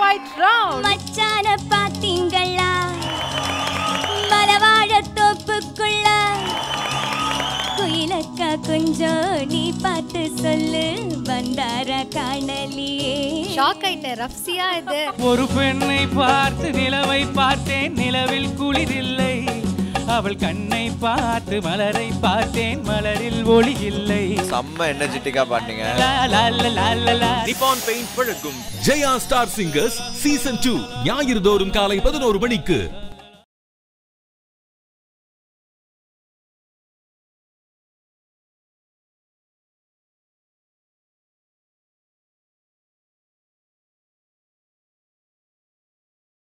right round. மச்சான பாத்தீங்களா மலவாழ தோப்புக்குள்ள குயிலக்கா கொஞ்சம் நீ பார்த்து சொல்லு வந்தார காணலியே ஷாக் ஆயிட்டேன் ரஃப்சியா இது ஒரு பெண்ணை பார்த்து நிலவை பார்த்தேன் நிலவில் குளிரில்லை அவள் கண்ணை பார்த்து மலரை பார்த்தேன் மலரில் ஒளி இல்லை செம்ம எனர்ஜெட்டிக்கா பாட்டீங்க லா, லா, லா, லா, லா, லா. நிப்பான் பெயிண்ட் வழங்கும் Jaya star singers season two ஞாயிறு தோறும் காலை பதினோரு மணிக்கு